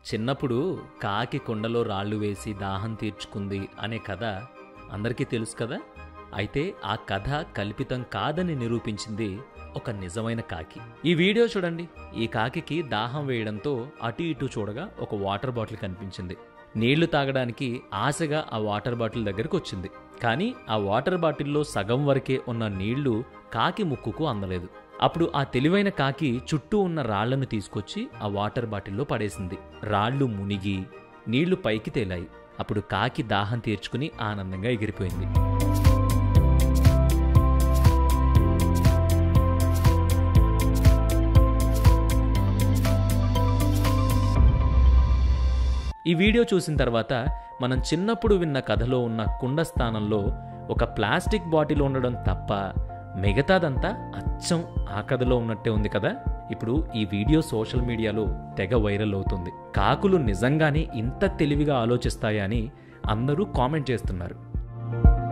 చిన్నప్పుడు కాకి కొండలో రాళ్ళు వేసి దాహం తీర్చుకుంది అనే కథ అందరికీ తెలుసు కదా అయితే ఆ కథ కల్పితం కాదని నిరూపించింది ఒక నిజమైన కాకి ఈ వీడియో చూడండి ఈ కాకికి దాహం వేయడంతో అటు ఇటు చూడగా ఒక వాటర్ బాటిల్ కనిపించింది నీళ్లు తాగడానికి ఆశగా ఆ వాటర్ బాటిల్ దగ్గరికి వచ్చింది కానీ ఆ వాటర్ బాటిల్లో సగం వరకే ఉన్న నీళ్లు కాకి ముక్కుకు అందలేదు అప్పుడు ఆ తెలివైన కాకి చుట్టూ ఉన్న రాళ్లను తీసుకొచ్చి ఆ వాటర్ బాటిల్లో పడేసింది రాళ్లు మునిగి నీళ్లు పైకి తేలాయి అప్పుడు కాకి దాహం తీర్చుకుని ఆనందంగా ఎగిరిపోయింది ఈ వీడియో చూసిన తర్వాత మనం చిన్నప్పుడు విన్న కథలో ఉన్న కుండ స్థానంలో ఒక ప్లాస్టిక్ బాటిల్ ఉండడం తప్ప మిగతాదంతా అచ్చం ఆ కథలో ఉన్నట్టే ఉంది కదా ఇప్పుడు ఈ వీడియో సోషల్ మీడియాలో తెగ వైరల్ అవుతుంది కాకులు నిజంగానే ఇంత తెలివిగా ఆలోచిస్తాయా అని అందరూ కామెంట్ చేస్తున్నారు